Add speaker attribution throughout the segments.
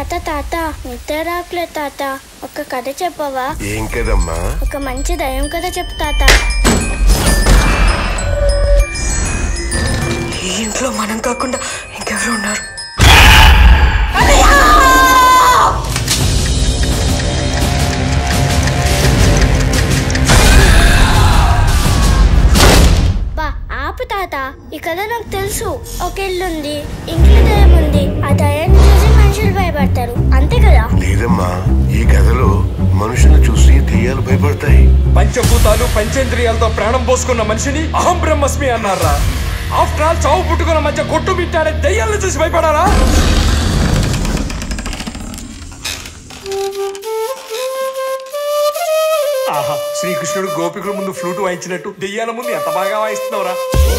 Speaker 1: తాత తాత నిద్ర రాట్లేదు తాత ఒక కథ చెప్పవా
Speaker 2: ఏం కదమ్మా
Speaker 1: ఒక మంచి దయం కథ చెప్పు తాత
Speaker 3: ఈ ఇంట్లో మనం కాకుండా ఇంకెవరు ఉన్నారు
Speaker 1: బా ఆపు తాత ఈ కథ నాకు తెలుసు ఒక ఇల్లుంది ఇంట్లో దయం ఉంది ఆ దయాన్ని చూసి మనుషులు భయపడతారు అంతే కదా
Speaker 2: లేదమ్మా ఈ కథలో మనుషులు చూసి దెయ్యాలు భయపడతాయి
Speaker 4: పంచభూతాలు పంచేంద్రియాలతో ప్రాణం పోసుకున్న మనిషిని అహం బ్రహ్మస్మి అన్నారా ఆఫ్టర్ ఆల్ చావు పుట్టుకున్న మధ్య కొట్టు మిట్టాడే దెయ్యాలను చూసి భయపడారా ఆహా శ్రీకృష్ణుడు గోపికుల ముందు ఫ్లూట్ వాయించినట్టు దెయ్యాల ముందు ఎంత బాగా వాయిస్తున్నావురా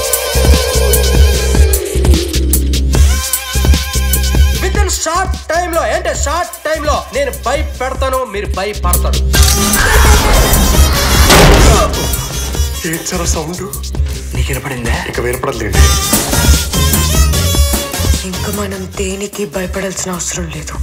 Speaker 5: విత్ ఇన్ షార్ట్ టైం లో ఏంటంటే షార్ట్ టైం లో నేను భయపెడతాను మీరు భయపడతారు
Speaker 2: ఏంటరా సౌండ్
Speaker 3: నీకు వినపడిందా
Speaker 2: ఇక వినపడలేదు
Speaker 3: ఇంకా మనం దేనికి భయపడాల్సిన అవసరం లేదు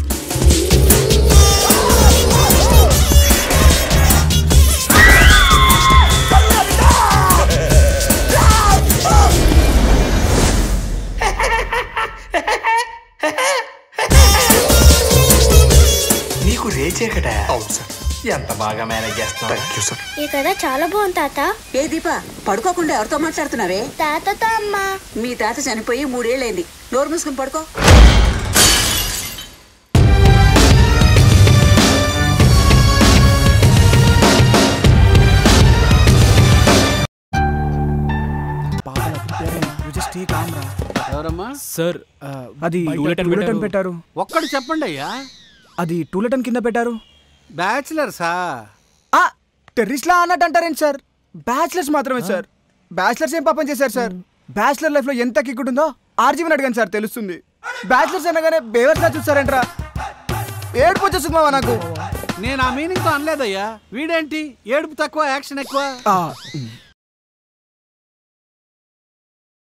Speaker 5: నీకు రేచేకట
Speaker 2: అవును సార్
Speaker 5: ఎంత బాగా మేనేజ్ చేస్తున్నావు
Speaker 2: థ్యాంక్ యూ సార్
Speaker 1: ఈ కథ చాలా బాగుంది తాత
Speaker 6: ఏ దీప పడుకోకుండా ఎవరితో మాట్లాడుతున్నావే
Speaker 1: తాతతో అమ్మ
Speaker 6: మీ తాత చనిపోయి మూడేళ్ళైంది నోరు మూసుకుని పడుకో
Speaker 7: ఎవరమ్మా
Speaker 8: సార్
Speaker 7: అది
Speaker 8: టూలెట్ అని
Speaker 7: టూలెట్ అని
Speaker 8: పెట్టారు.
Speaker 7: పెట్టారు ఒక్కడు చెప్పండి అయ్యా
Speaker 9: అది టూలెట్ అని కింద పెట్టారు
Speaker 7: బ్యాచిలర్సా
Speaker 9: ఆ టెర్రరిస్ట్ లా అన్నట్టు అంటారేంటి సార్ బ్యాచిలర్స్ మాత్రమే సార్ బ్యాచిలర్స్ ఏం పాపం చేశారు సార్ బ్యాచిలర్ లైఫ్ లో ఎంత కిక్ ఉంటుందో ఆర్జీవన్ అడిగాను సార్ తెలుస్తుంది బ్యాచిలర్స్ అనగానే బేవర్స్ లా చూస్తారంట్రా ఏడుపు వచ్చేస్తుంది మావా నాకు
Speaker 7: నేను ఆ మీనింగ్ తో అనలేదయ్యా వీడేంటి ఏడుపు తక్కువ యాక్షన్ ఎక్కువ
Speaker 9: ఆ,